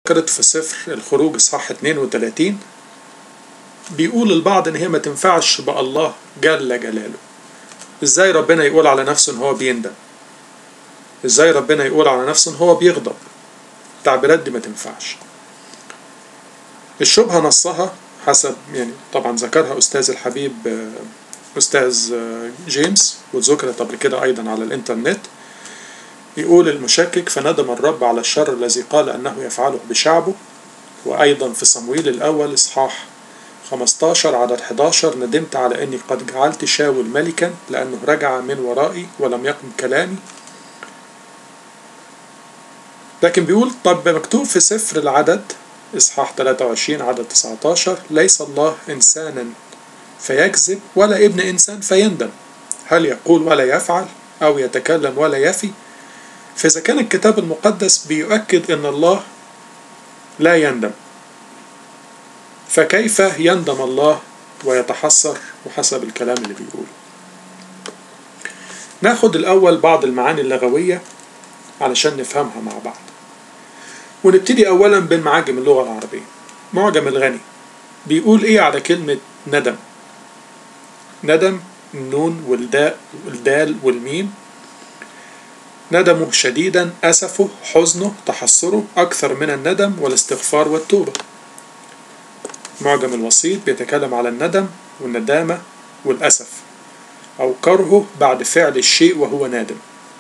ذكرت في سفر الخروج اصحاح 32 بيقول البعض ان هي ما تنفعش بقى الله جل جلاله ازاي ربنا يقول على نفسه ان هو بيندم ازاي ربنا يقول على نفسه ان هو بيغضب التعبيرات دي ما تنفعش الشبهة نصها حسب يعني طبعا ذكرها أستاذ الحبيب أستاذ جيمس وذكرت قبل كده أيضا على الإنترنت يقول المشكك فندم الرب على الشر الذي قال أنه يفعله بشعبه وأيضا في صمويل الأول إصحاح 15 عدد 11 ندمت على أني قد جعلت شاول ملكا لأنه رجع من ورائي ولم يقم كلامي لكن بيقول طب مكتوب في سفر العدد إصحاح 23 عدد 19 ليس الله إنسانا فيكذب ولا ابن إنسان فيندم هل يقول ولا يفعل أو يتكلم ولا يفي فإذا كان الكتاب المقدس بيؤكد أن الله لا يندم فكيف يندم الله ويتحسر وحسب الكلام اللي بيقوله ناخد الأول بعض المعاني اللغوية علشان نفهمها مع بعض ونبتدي أولا بالمعاجم اللغة العربية معجم الغني بيقول إيه على كلمة ندم ندم النون والداء والدال والميم ندمه شديدا أسفه حزنه تحسره أكثر من الندم والاستغفار والتوبة معجم الوسيط بيتكلم على الندم والندامة والأسف أو كرهه بعد فعل الشيء وهو نادم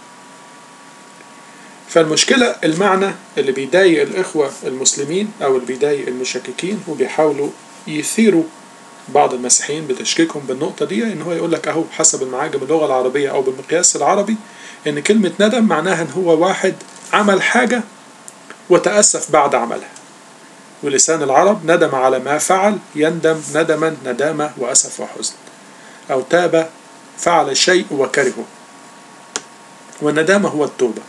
فالمشكلة المعنى اللي بيضايق الإخوة المسلمين أو اللي بيضايق المشككين وبيحاولوا يثيروا بعض المسيحيين بتشكيكهم بالنقطة دي إن هو يقول لك أهو حسب المعاجم اللغة العربية أو بالمقياس العربي إن كلمة ندم معناها إن هو واحد عمل حاجة وتأسف بعد عملها ولسان العرب ندم على ما فعل يندم ندما ندامة وأسف وحزن أو تاب فعل شيء وكرهه والندامة هو التوبة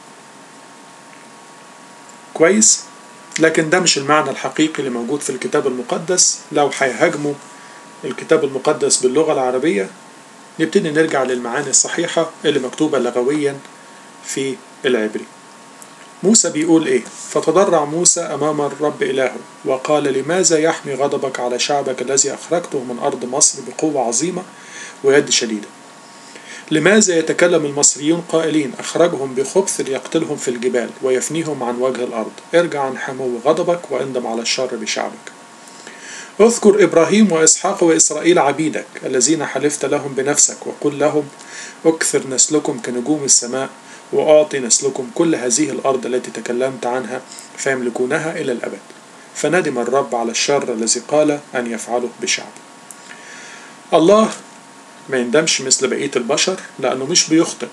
كويس لكن ده مش المعنى الحقيقي اللي موجود في الكتاب المقدس لو هيهاجموا الكتاب المقدس باللغة العربية نبتدي نرجع للمعاني الصحيحة اللي مكتوبة لغويا في العبري موسى بيقول ايه فتضرع موسى امام الرب الهه وقال لماذا يحمي غضبك على شعبك الذي اخرجته من ارض مصر بقوه عظيمه ويد شديده لماذا يتكلم المصريون قائلين أخرجهم بخبث ليقتلهم في الجبال ويفنيهم عن وجه الأرض ارجع عن حمو غضبك واندم على الشر بشعبك اذكر إبراهيم وإسحاق وإسرائيل عبيدك الذين حلفت لهم بنفسك وقل لهم أكثر نسلكم كنجوم السماء وأعطي نسلكم كل هذه الأرض التي تكلمت عنها فيملكونها إلى الأبد فندم الرب على الشر الذي قال أن يفعله بشعبه الله ما يندمش مثل بقية البشر لأنه مش بيخطئ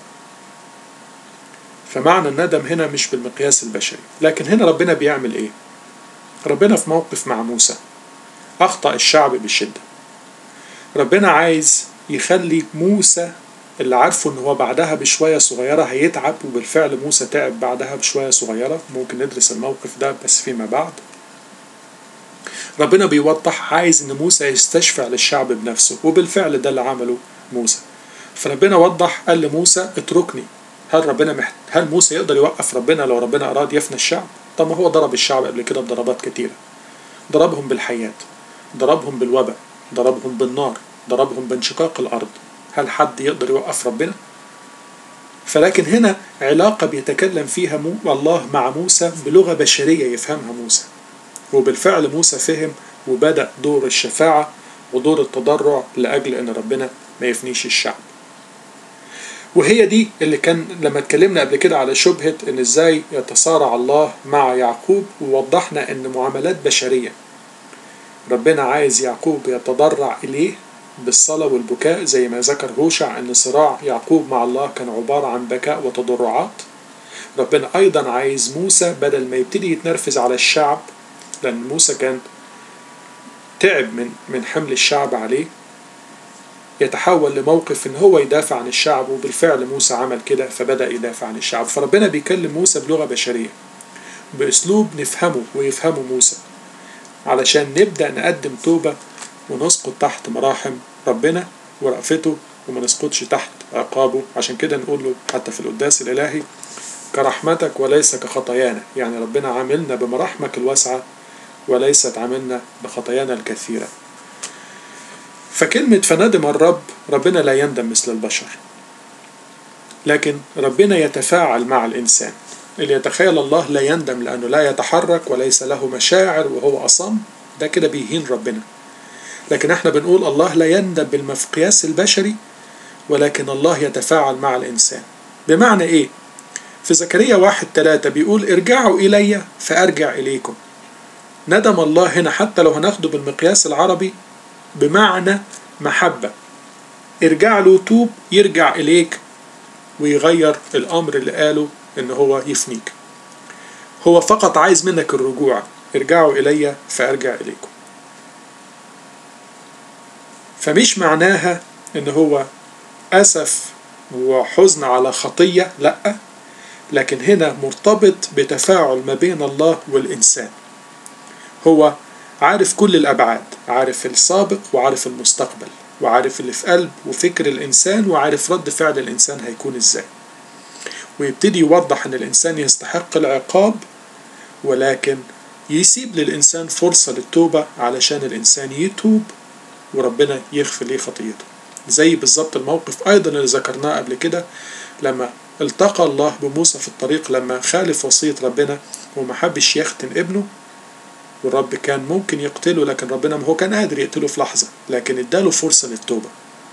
فمعنى الندم هنا مش بالمقياس البشري لكن هنا ربنا بيعمل ايه ربنا في موقف مع موسى أخطأ الشعب بالشدة ربنا عايز يخلي موسى اللي عارفه ان هو بعدها بشوية صغيرة هيتعب وبالفعل موسى تعب بعدها بشوية صغيرة ممكن ندرس الموقف ده بس فيما بعد ربنا بيوضح عايز ان موسى يستشفع للشعب بنفسه وبالفعل ده اللي عمله موسى فربنا وضح قال لموسى اتركني هل ربنا محت... هل موسى يقدر يوقف ربنا لو ربنا اراد يفنى الشعب طب ما هو ضرب الشعب قبل كده بضربات كتيره ضربهم بالحيات ضربهم بالوباء ضربهم بالنار ضربهم بانشقاق الارض هل حد يقدر يوقف ربنا فلكن هنا علاقة بيتكلم فيها مو الله مع موسى بلغة بشرية يفهمها موسى وبالفعل موسى فهم وبدأ دور الشفاعة ودور التضرع لأجل أن ربنا ما يفنيش الشعب وهي دي اللي كان لما اتكلمنا قبل كده على شبهة ان ازاي يتصارع الله مع يعقوب ووضحنا ان معاملات بشرية ربنا عايز يعقوب يتضرع إليه بالصلاة والبكاء زي ما ذكر هوشع ان صراع يعقوب مع الله كان عبارة عن بكاء وتضرعات ربنا أيضا عايز موسى بدل ما يبتدي يتنرفز على الشعب لأن موسى كان تعب من من حمل الشعب عليه يتحول لموقف ان هو يدافع عن الشعب وبالفعل موسى عمل كده فبدأ يدافع عن الشعب فربنا بيكلم موسى بلغة بشرية بأسلوب نفهمه ويفهمه موسى علشان نبدأ نقدم توبة ونسقط تحت مراحم ربنا ورأفته وما نسقطش تحت عقابه عشان كده نقول له حتى في القداس الإلهي كرحمتك وليس كخطايانا يعني ربنا عاملنا بمراحمك الواسعة وليست عاملنا بخطايانا الكثيرة فكلمة فندم الرب ربنا لا يندم مثل البشر لكن ربنا يتفاعل مع الإنسان اللي يتخيل الله لا يندم لأنه لا يتحرك وليس له مشاعر وهو أصم ده كده بيهين ربنا لكن احنا بنقول الله لا يندم بالمقياس البشري ولكن الله يتفاعل مع الإنسان بمعنى إيه؟ في زكريا واحد ثلاثة بيقول ارجعوا إلي فأرجع إليكم ندم الله هنا حتى لو هناخده بالمقياس العربي بمعنى محبة ارجع له توب يرجع إليك ويغير الأمر اللي قاله إن هو يفنيك هو فقط عايز منك الرجوع ارجعوا إلي فأرجع إليكم فمش معناها إن هو أسف وحزن على خطية لأ لكن هنا مرتبط بتفاعل ما بين الله والإنسان هو عارف كل الأبعاد عارف السابق وعارف المستقبل وعارف اللي في قلب وفكر الإنسان وعارف رد فعل الإنسان هيكون إزاي ويبتدي يوضح أن الإنسان يستحق العقاب ولكن يسيب للإنسان فرصة للتوبة علشان الإنسان يتوب وربنا يغفر ليه خطيته زي بالظبط الموقف أيضا اللي ذكرناه قبل كده لما التقى الله بموسى في الطريق لما خالف وصية ربنا وما حبش يختن ابنه والرب كان ممكن يقتله لكن ربنا ما هو كان قادر يقتله في لحظة لكن اداله فرصة للتوبة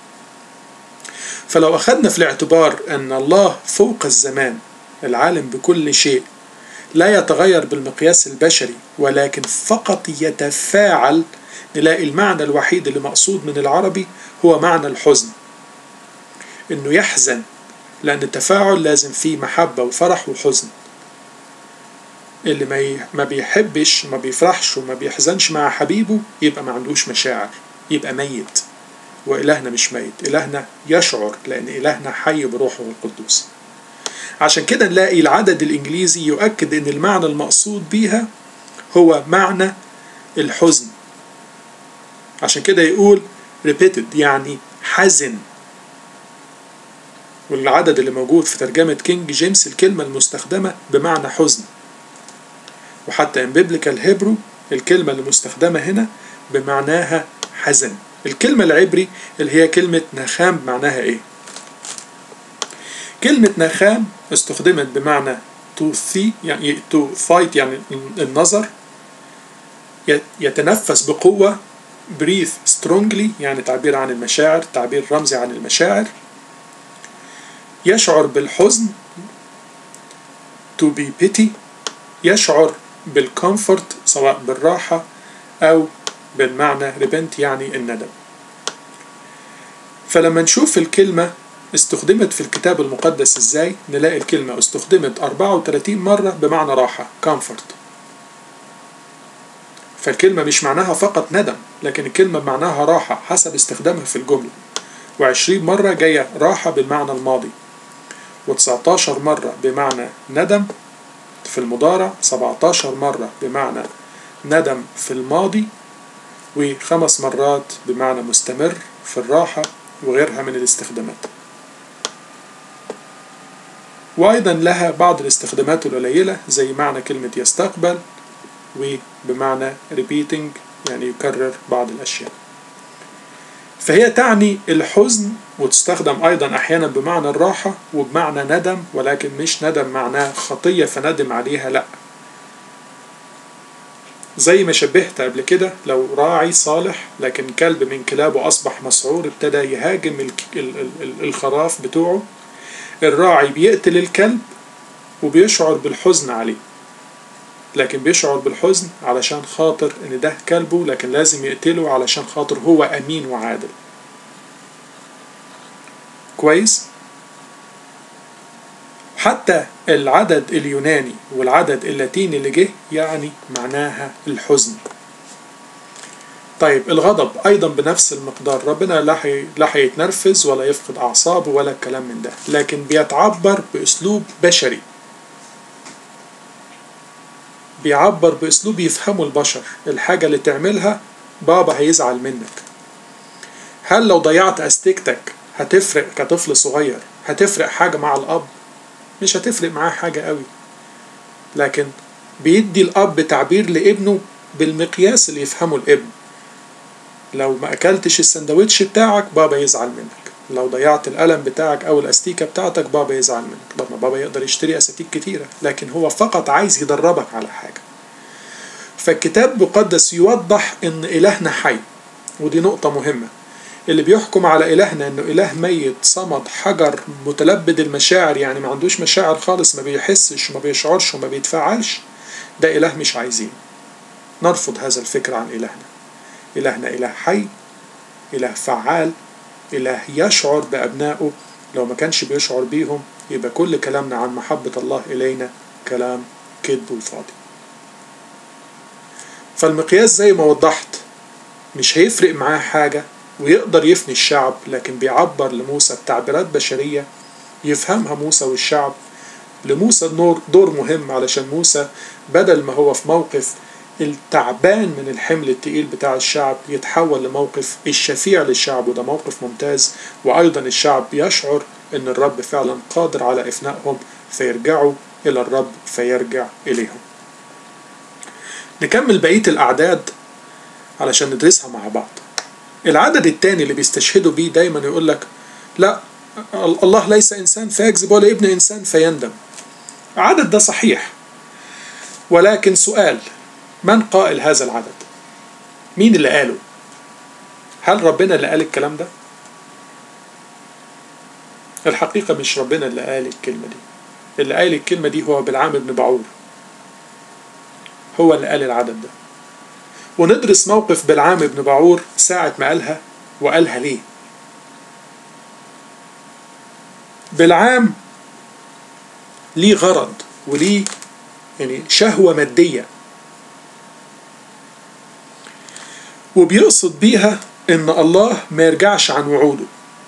فلو أخذنا في الاعتبار أن الله فوق الزمان العالم بكل شيء لا يتغير بالمقياس البشري ولكن فقط يتفاعل نلاقي المعنى الوحيد اللي مقصود من العربي هو معنى الحزن انه يحزن لان التفاعل لازم فيه محبة وفرح وحزن اللي ما ما بيحبش ما بيفرحش وما بيحزنش مع حبيبه يبقى ما عندوش مشاعر يبقى ميت وإلهنا مش ميت إلهنا يشعر لأن إلهنا حي بروحه القدوس عشان كده نلاقي العدد الإنجليزي يؤكد أن المعنى المقصود بيها هو معنى الحزن عشان كده يقول repeated يعني حزن والعدد اللي موجود في ترجمة كينج جيمس الكلمة المستخدمة بمعنى حزن وحتى ان بيبليكال هيبرو الكلمة اللي مستخدمة هنا بمعناها حزن الكلمة العبري اللي هي كلمة نخام معناها ايه كلمة نخام استخدمت بمعنى to see يعني to fight يعني النظر يتنفس بقوة breathe strongly يعني تعبير عن المشاعر تعبير رمزي عن المشاعر يشعر بالحزن to be pity يشعر بالكومفورت سواء بالراحة أو بالمعنى ريبنت يعني الندم فلما نشوف الكلمة استخدمت في الكتاب المقدس ازاي نلاقي الكلمة استخدمت 34 مرة بمعنى راحة comfort فالكلمة مش معناها فقط ندم لكن الكلمة معناها راحة حسب استخدامها في الجملة وعشرين مرة جاية راحة بالمعنى الماضي و19 مرة بمعنى ندم في المضارع 17 مرة بمعنى ندم في الماضي وخمس مرات بمعنى مستمر في الراحة وغيرها من الاستخدامات وأيضا لها بعض الاستخدامات القليلة زي معنى كلمة يستقبل وبمعنى repeating يعني يكرر بعض الأشياء فهي تعني الحزن وتستخدم أيضا أحيانا بمعنى الراحة وبمعنى ندم ولكن مش ندم معناه خطية فندم عليها لأ زي ما شبهت قبل كده لو راعي صالح لكن كلب من كلابه أصبح مسعور ابتدى يهاجم الخراف بتوعه الراعي بيقتل الكلب وبيشعر بالحزن عليه لكن بيشعر بالحزن علشان خاطر ان ده كلبه لكن لازم يقتله علشان خاطر هو امين وعادل كويس حتى العدد اليوناني والعدد اللاتيني اللي جه يعني معناها الحزن طيب الغضب ايضا بنفس المقدار ربنا لا هيتنرفز ولا يفقد اعصابه ولا الكلام من ده لكن بيتعبر باسلوب بشري بيعبر باسلوب يفهمه البشر الحاجة اللي تعملها بابا هيزعل منك هل لو ضيعت استيكتك هتفرق كطفل صغير هتفرق حاجة مع الأب مش هتفرق معاه حاجة قوي لكن بيدي الأب تعبير لابنه بالمقياس اللي يفهمه الابن لو ما أكلتش السندوتش بتاعك بابا يزعل منك لو ضيعت القلم بتاعك أو الأستيكة بتاعتك بابا يزعل منك طب ما بابا يقدر يشتري أساتيك كتيرة لكن هو فقط عايز يدربك على حاجة فالكتاب المقدس يوضح إن إلهنا حي ودي نقطة مهمة اللي بيحكم على إلهنا إنه إله ميت صمد حجر متلبد المشاعر يعني ما عندوش مشاعر خالص ما بيحسش وما بيشعرش وما بيتفاعلش ده إله مش عايزين نرفض هذا الفكر عن إلهنا إلهنا إله حي إله فعال إله يشعر بأبنائه لو ما كانش بيشعر بيهم يبقى كل كلامنا عن محبة الله إلينا كلام كذب وفاضي فالمقياس زي ما وضحت مش هيفرق معاه حاجة ويقدر يفني الشعب لكن بيعبر لموسى بتعبيرات بشرية يفهمها موسى والشعب لموسى النور دور مهم علشان موسى بدل ما هو في موقف التعبان من الحمل التقيل بتاع الشعب يتحول لموقف الشفيع للشعب وده موقف ممتاز وأيضا الشعب يشعر أن الرب فعلا قادر على إفنائهم فيرجعوا إلى الرب فيرجع إليهم نكمل بقية الأعداد علشان ندرسها مع بعض العدد الثاني اللي بيستشهدوا بيه دايما يقول لك لا الله ليس إنسان فيكذب ولا ابن إنسان فيندم العدد ده صحيح ولكن سؤال من قائل هذا العدد مين اللي قاله هل ربنا اللي قال الكلام ده الحقيقة مش ربنا اللي قال الكلمة دي اللي قال الكلمة دي هو بالعام بن بعور هو اللي قال العدد ده وندرس موقف بالعام بن بعور ساعة ما قالها وقالها ليه بالعام ليه غرض وليه يعني شهوة مادية وبيقصد بيها ان الله ما يرجعش عن وعوده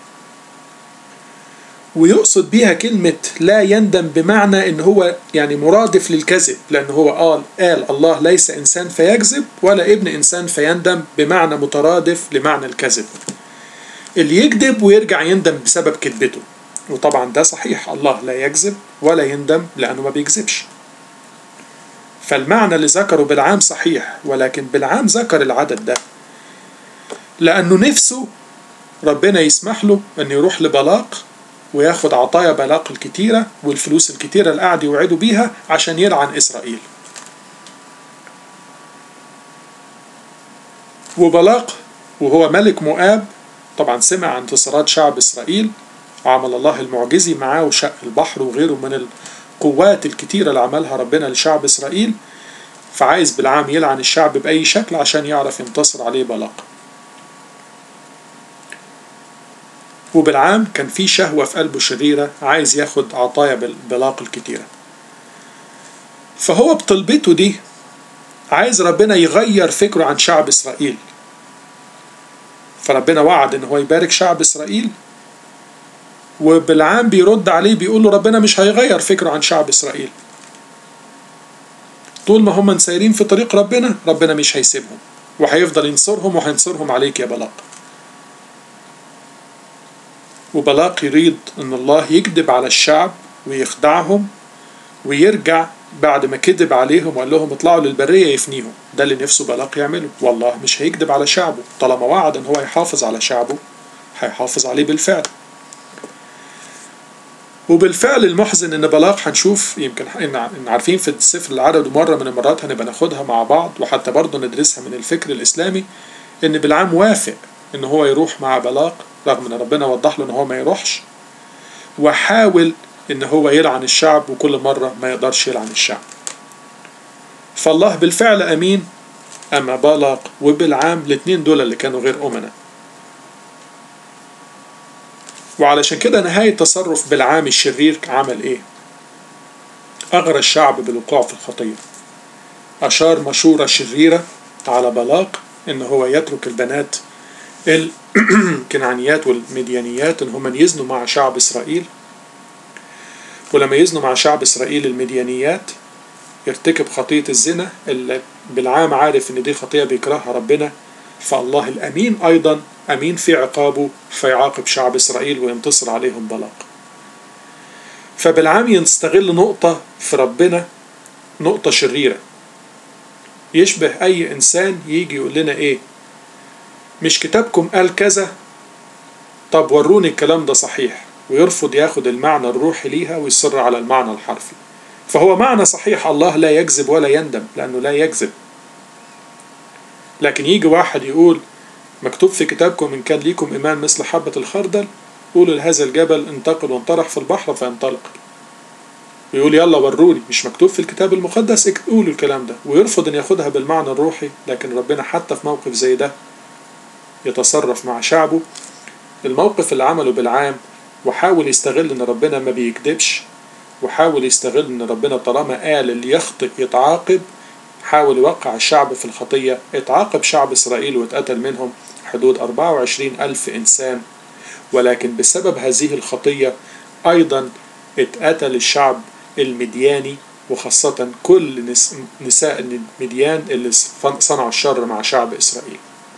ويقصد بيها كلمة لا يندم بمعنى ان هو يعني مرادف للكذب لان هو قال قال الله ليس انسان فيكذب ولا ابن انسان فيندم بمعنى مترادف لمعنى الكذب اللي يكذب ويرجع يندم بسبب كذبته وطبعا ده صحيح الله لا يكذب ولا يندم لانه ما بيكذبش فالمعنى اللي ذكره بالعام صحيح ولكن بالعام ذكر العدد ده لأنه نفسه ربنا يسمح له أن يروح لبلاق وياخد عطايا بلاق الكتيرة والفلوس الكتيرة اللي قاعد يوعده بيها عشان يلعن إسرائيل وبلاق وهو ملك مؤاب طبعا سمع عن انتصارات شعب إسرائيل وعمل الله المعجزي معاه وشق البحر وغيره من القوات الكتيرة اللي عملها ربنا لشعب إسرائيل فعايز بالعام يلعن الشعب بأي شكل عشان يعرف ينتصر عليه بلاق وبالعام كان في شهوة في قلبه شريرة عايز ياخد عطايا بلاق الكتيرة فهو بطلبته دي عايز ربنا يغير فكره عن شعب إسرائيل فربنا وعد إن هو يبارك شعب إسرائيل وبالعام بيرد عليه بيقول له ربنا مش هيغير فكره عن شعب إسرائيل طول ما هم سايرين في طريق ربنا ربنا مش هيسيبهم وهيفضل ينصرهم وهينصرهم عليك يا بلاق وبلاق يريد ان الله يكذب على الشعب ويخدعهم ويرجع بعد ما كذب عليهم وقال لهم اطلعوا للبرية يفنيهم ده اللي نفسه بلاق يعمله والله مش هيكذب على شعبه طالما وعد ان هو يحافظ على شعبه هيحافظ عليه بالفعل وبالفعل المحزن ان بلاق هنشوف يمكن ان عارفين في السفر العدد مرة من المرات هنبقى ناخدها مع بعض وحتى برضه ندرسها من الفكر الاسلامي ان بالعام وافق ان هو يروح مع بلاق رغم ان ربنا وضح له ان هو ما يروحش وحاول ان هو يلعن الشعب وكل مرة ما يقدرش يلعن الشعب فالله بالفعل امين اما بلاق وبالعام الاتنين دول اللي كانوا غير امنا وعلشان كده نهاية تصرف بالعام الشرير عمل ايه اغرى الشعب بالوقوع في الخطية اشار مشورة شريرة على بلاق ان هو يترك البنات الكنعانيات والمديانيات ان هم يزنوا مع شعب اسرائيل ولما يزنوا مع شعب اسرائيل المديانيات يرتكب خطية الزنا اللي بالعام عارف ان دي خطية بيكرهها ربنا فالله الامين ايضا امين في عقابه فيعاقب شعب اسرائيل وينتصر عليهم بلاق فبالعام يستغل نقطة في ربنا نقطة شريرة يشبه أي إنسان يجي يقول لنا إيه مش كتابكم قال كذا طب وروني الكلام ده صحيح ويرفض ياخد المعنى الروحي ليها ويصر على المعنى الحرفي فهو معنى صحيح الله لا يكذب ولا يندم لأنه لا يكذب لكن يجي واحد يقول مكتوب في كتابكم إن كان ليكم إيمان مثل حبة الخردل قولوا لهذا الجبل انتقل وانطرح في البحر فينطلق ويقول يلا وروني مش مكتوب في الكتاب المقدس قولوا الكلام ده ويرفض ان ياخدها بالمعنى الروحي لكن ربنا حتى في موقف زي ده يتصرف مع شعبه الموقف اللي عمله بالعام وحاول يستغل ان ربنا ما بيكذبش وحاول يستغل ان ربنا طالما قال اللي يخطئ يتعاقب حاول يوقع الشعب في الخطية اتعاقب شعب إسرائيل واتقتل منهم حدود 24 ألف إنسان ولكن بسبب هذه الخطية أيضا اتقتل الشعب المدياني وخاصة كل نساء المديان اللي صنعوا الشر مع شعب إسرائيل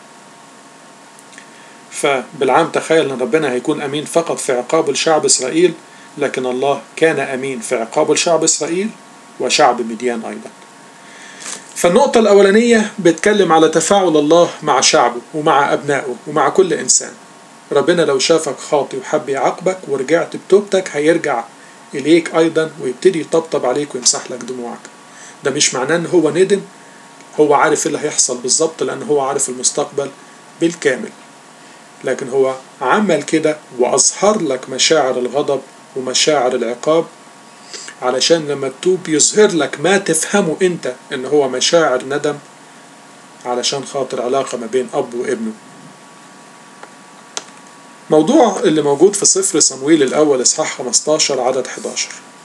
فبالعام تخيل أن ربنا هيكون أمين فقط في عقاب الشعب إسرائيل لكن الله كان أمين في عقاب الشعب إسرائيل وشعب مديان أيضا فالنقطة الأولانية بتكلم على تفاعل الله مع شعبه ومع أبنائه ومع كل إنسان ربنا لو شافك خاطي وحب يعاقبك ورجعت بتوبتك هيرجع إليك أيضا ويبتدي يطبطب عليك ويمسح لك دموعك ده مش معناه إن هو ندم هو عارف اللي هيحصل بالظبط لأن هو عارف المستقبل بالكامل لكن هو عمل كده وأظهر لك مشاعر الغضب ومشاعر العقاب علشان لما تتوب يظهر لك ما تفهمه انت ان هو مشاعر ندم علشان خاطر علاقة ما بين اب وابنه موضوع اللي موجود في سفر صمويل الاول اصحاح 15 عدد 11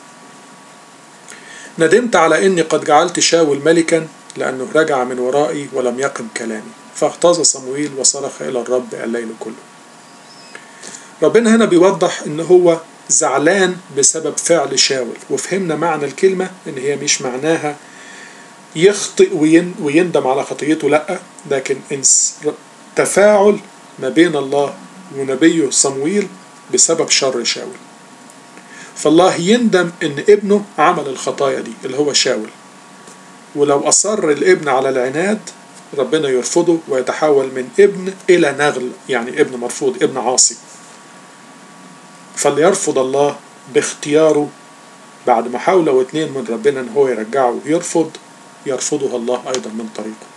ندمت على اني قد جعلت شاول ملكا لانه رجع من ورائي ولم يقم كلامي فاغتاظ صمويل وصرخ الى الرب الليل كله ربنا هنا بيوضح ان هو زعلان بسبب فعل شاول وفهمنا معنى الكلمة ان هي مش معناها يخطئ ويندم على خطيته لا لكن تفاعل ما بين الله ونبيه صمويل بسبب شر شاول فالله يندم ان ابنه عمل الخطايا دي اللي هو شاول ولو أصر الابن على العناد ربنا يرفضه ويتحول من ابن إلى نغل يعني ابن مرفوض ابن عاصي فليرفض الله باختياره بعد محاولة واتنين من ربنا ان هو يرجعه ويرفض يرفضه الله ايضا من طريقه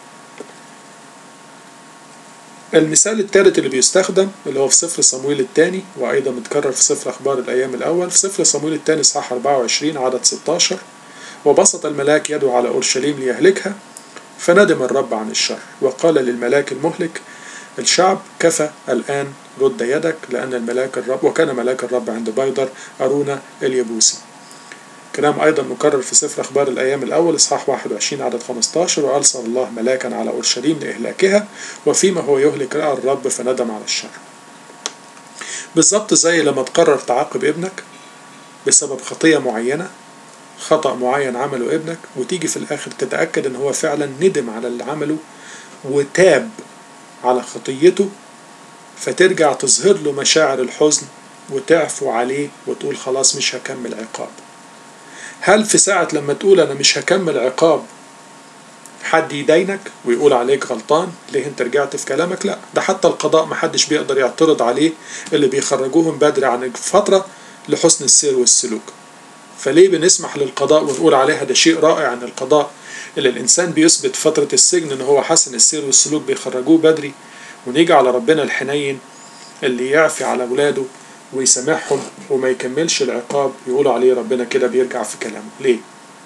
المثال الثالث اللي بيستخدم اللي هو في سفر صمويل الثاني وايضا متكرر في سفر اخبار الايام الاول في سفر صمويل الثاني صح 24 عدد 16 وبسط الملاك يده على اورشليم ليهلكها فندم الرب عن الشر وقال للملاك المهلك الشعب كفى الآن رد يدك لأن الملاك الرب وكان ملاك الرب عند بيضر أرونا اليبوسي كلام أيضا مكرر في سفر أخبار الأيام الأول إصحاح 21 عدد 15 وأرسل الله ملاكا على أورشليم لإهلاكها وفيما هو يهلك رأى الرب فندم على الشر بالظبط زي لما تقرر تعاقب ابنك بسبب خطية معينة خطأ معين عمله ابنك وتيجي في الآخر تتأكد إن هو فعلا ندم على اللي عمله وتاب على خطيته فترجع تظهر له مشاعر الحزن وتعفو عليه وتقول خلاص مش هكمل عقاب هل في ساعة لما تقول أنا مش هكمل عقاب حد يدينك ويقول عليك غلطان ليه انت رجعت في كلامك لا ده حتى القضاء محدش بيقدر يعترض عليه اللي بيخرجوهم بدري عن فترة لحسن السير والسلوك فليه بنسمح للقضاء ونقول عليها ده شيء رائع ان القضاء اللي الانسان بيثبت فترة السجن ان هو حسن السير والسلوك بيخرجوه بدري ونيجي على ربنا الحنين اللي يعفي على اولاده ويسامحهم وما يكملش العقاب يقولوا عليه ربنا كده بيرجع في كلامه ليه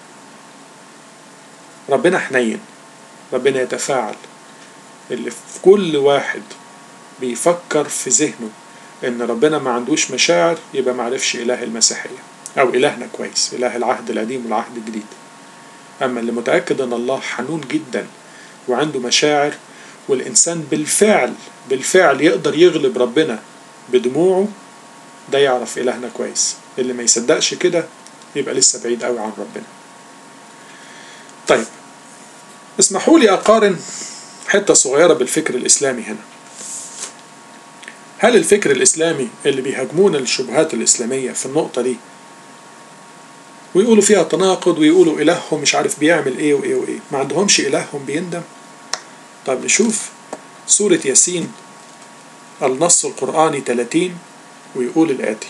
ربنا حنين ربنا يتفاعل اللي في كل واحد بيفكر في ذهنه ان ربنا ما عندوش مشاعر يبقى معرفش اله المسيحية او الهنا كويس اله العهد القديم والعهد الجديد اما اللي متأكد ان الله حنون جدا وعنده مشاعر والانسان بالفعل بالفعل يقدر يغلب ربنا بدموعه ده يعرف إلهنا كويس اللي ما يصدقش كده يبقى لسه بعيد قوي عن ربنا طيب اسمحوا لي أقارن حتة صغيرة بالفكر الإسلامي هنا هل الفكر الإسلامي اللي بيهاجمون الشبهات الإسلامية في النقطة دي ويقولوا فيها تناقض ويقولوا إلههم مش عارف بيعمل إيه وإيه وإيه ما عندهمش إلههم بيندم طب نشوف سورة ياسين النص القرآني 30 ويقول الآتي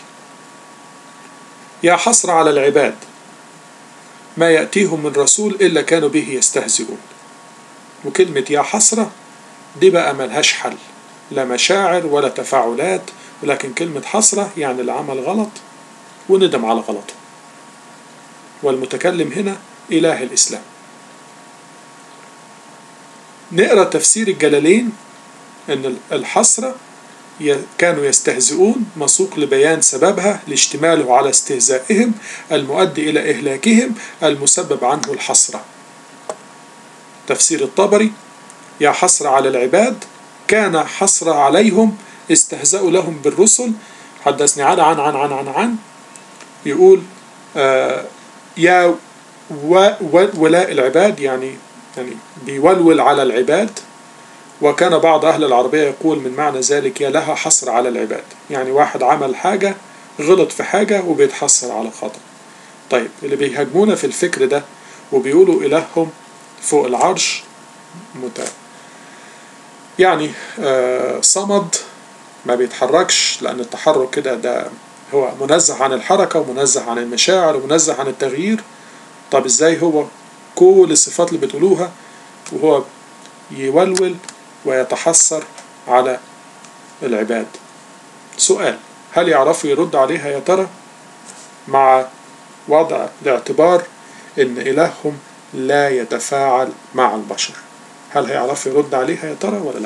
يا حسرة على العباد ما يأتيهم من رسول إلا كانوا به يستهزئون وكلمة يا حسرة دي بقى ملهاش حل لا مشاعر ولا تفاعلات ولكن كلمة حسرة يعني اللي عمل غلط وندم على غلطه والمتكلم هنا إله الإسلام نقرأ تفسير الجلالين أن الحسرة كانوا يستهزئون مسوق لبيان سببها لاشتماله على استهزائهم المؤدي إلى إهلاكهم المسبب عنه الحسرة تفسير الطبري يا حسرة على العباد كان حسرة عليهم استهزأوا لهم بالرسل حدثني عن عن عن عن عن, عن يقول آه يا و ولاء العباد يعني يعني بيولول على العباد وكان بعض أهل العربية يقول من معنى ذلك يا لها حصر على العباد يعني واحد عمل حاجة غلط في حاجة وبيتحسر على خطأ طيب اللي بيهاجمونا في الفكر ده وبيقولوا إلههم فوق العرش متى يعني آه صمد ما بيتحركش لأن التحرك كده ده هو منزه عن الحركة ومنزه عن المشاعر ومنزه عن التغيير طب ازاي هو كل الصفات اللي بتقولوها وهو يولول ويتحسر على العباد سؤال هل يعرفوا يرد عليها يا ترى مع وضع الاعتبار ان الههم لا يتفاعل مع البشر هل هيعرفوا يرد عليها يا ترى ولا لا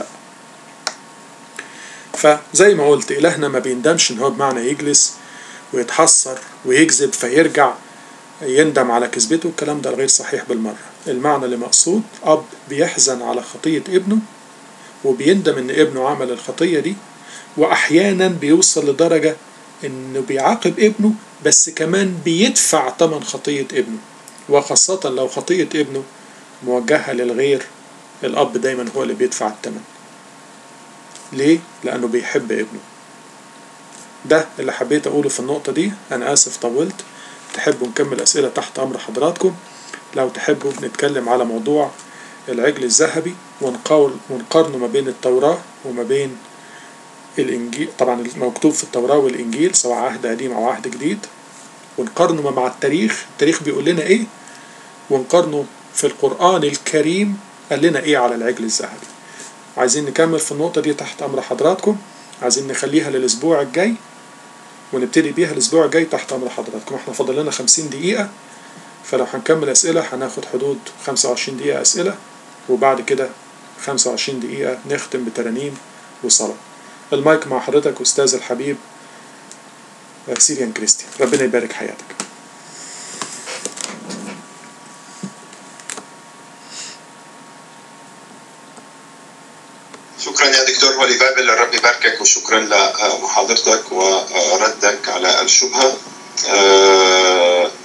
فزي ما قلت إلهنا ما بيندمش إن هو بمعنى يجلس ويتحسر ويكذب فيرجع يندم على كذبته الكلام ده غير صحيح بالمرة المعنى اللي مقصود أب بيحزن على خطية ابنه وبيندم إن ابنه عمل الخطية دي وأحيانا بيوصل لدرجة إنه بيعاقب ابنه بس كمان بيدفع تمن خطية ابنه وخاصة لو خطية ابنه موجهة للغير الأب دايما هو اللي بيدفع التمن ليه؟ لأنه بيحب ابنه ده اللي حبيت أقوله في النقطة دي أنا آسف طولت تحبوا نكمل أسئلة تحت أمر حضراتكم لو تحبوا نتكلم على موضوع العجل الذهبي ونقارنه ما بين التوراة وما بين الإنجيل طبعا المكتوب في التوراة والإنجيل سواء عهد قديم أو عهد جديد ونقارنه مع التاريخ التاريخ بيقول لنا إيه ونقارنه في القرآن الكريم قال لنا إيه على العجل الذهبي عايزين نكمل في النقطة دي تحت أمر حضراتكم عايزين نخليها للأسبوع الجاي ونبتدي بيها الأسبوع الجاي تحت أمر حضراتكم احنا فاضل لنا 50 دقيقة فلو هنكمل أسئلة هناخد حدود 25 دقيقة أسئلة وبعد كده 25 دقيقة نختم بترانيم وصلاة المايك مع حضرتك أستاذ الحبيب سيريان كريستيان ربنا يبارك حياتك شكرا يا دكتور ولي بابل الرب يباركك وشكرا لمحاضرتك وردك على الشبهة